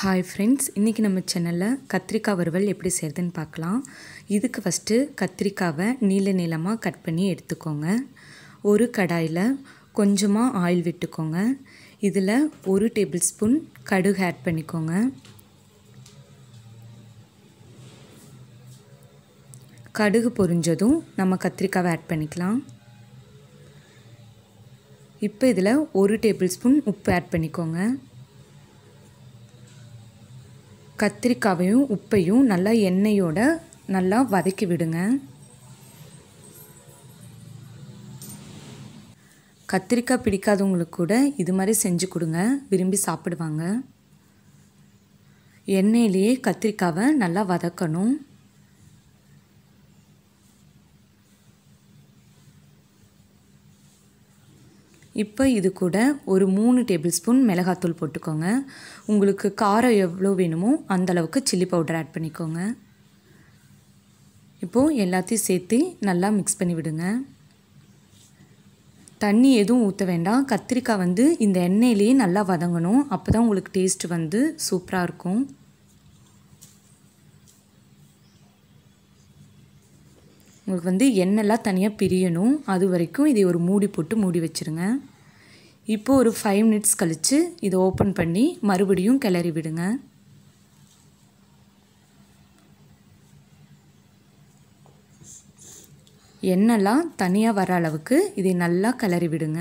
hi friends இன்றைக்கி நம்ம சேனலில் கத்திரிக்காய் வறுவல் எப்படி செய்கிறதுன்னு பார்க்கலாம் இதுக்கு ஃபஸ்ட்டு கத்திரிக்காவை நீள நீளமாக கட் பண்ணி எடுத்துக்கோங்க ஒரு கடாயில் கொஞ்சமாக ஆயில் விட்டுக்கோங்க இதில் ஒரு டேபிள் ஸ்பூன் கடுகு ஆட் பண்ணிக்கோங்க கடுகு பொரிஞ்சதும் நம்ம கத்திரிக்காவை ஆட் பண்ணிக்கலாம் இப்போ இதில் ஒரு டேபிள் ஸ்பூன் உப்பு ஆட் பண்ணிக்கோங்க கத்திரிக்காவையும் உப்பையும் நல்லா எண்ணெயோட நல்லா வதக்கி விடுங்க கத்திரிக்காய் பிடிக்காதவங்களுக்கு கூட இது மாதிரி செஞ்சு கொடுங்க விரும்பி சாப்பிடுவாங்க எண்ணெயிலேயே கத்திரிக்காவை நல்லா வதக்கணும் இப்போ இது கூட ஒரு மூணு டேபிள் ஸ்பூன் மிளகாத்தூள் போட்டுக்கோங்க உங்களுக்கு காரம் எவ்வளோ வேணுமோ அந்தளவுக்கு சில்லி பவுடர் ஆட் பண்ணிக்கோங்க இப்போது எல்லாத்தையும் சேர்த்து நல்லா மிக்ஸ் பண்ணி விடுங்க தண்ணி எதுவும் ஊற்ற வேண்டாம் கத்திரிக்காய் வந்து இந்த எண்ணெயிலேயே நல்லா வதங்கணும் அப்போ தான் உங்களுக்கு டேஸ்ட் வந்து சூப்பராக இருக்கும் உங்களுக்கு வந்து எண்ணெய்லாம் தனியாக பிரியணும் அது வரைக்கும் இதை ஒரு மூடி போட்டு மூடி வச்சுருங்க இப்போ ஒரு ஃபைவ் மினிட்ஸ் கழித்து இதை ஓப்பன் பண்ணி மறுபடியும் கிளறி விடுங்க எண்ணெய்லாம் தனியாக வர அளவுக்கு இதை நல்லா கிளறி விடுங்க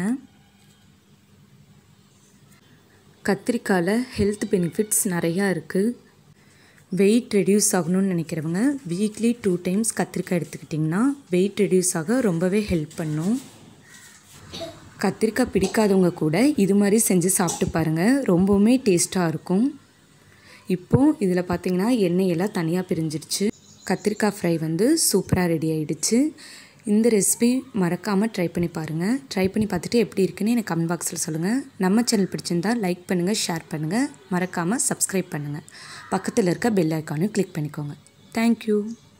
கத்திரிக்காயில் ஹெல்த் பெனிஃபிட்ஸ் நிறையா இருக்குது வெயிட் ரெடியூஸ் ஆகணும்னு நினைக்கிறவங்க வீக்லி டூ டைம்ஸ் கத்திரிக்காய் எடுத்துக்கிட்டிங்கன்னா வெயிட் ரெடியூஸ் ஆக ரொம்பவே ஹெல்ப் பண்ணும் கத்திரிக்காய் பிடிக்காதவங்க கூட இது மாதிரி செஞ்சு சாப்பிட்டு பாருங்கள் ரொம்பவுமே டேஸ்ட்டாக இருக்கும் இப்போது இதில் பார்த்திங்கன்னா எண்ணெயெல்லாம் தனியாக பிரிஞ்சிடுச்சு கத்திரிக்காய் ஃப்ரை வந்து சூப்பராக ரெடி ஆகிடுச்சு இந்த ரெசிபி மறக்காமல் ட்ரை பண்ணி பாருங்கள் ட்ரை பண்ணி பார்த்துட்டு எப்படி இருக்குன்னு எனக்கு கமெண்ட் பாக்ஸில் சொல்லுங்கள் நம்ம சேனல் பிடிச்சிருந்தால் லைக் பண்ணுங்கள் ஷேர் பண்ணுங்கள் மறக்காமல் சப்ஸ்கிரைப் பண்ணுங்கள் பக்கத்தில் இருக்க பெல் ஐக்கானையும் கிளிக் பண்ணிக்கோங்க தேங்க்யூ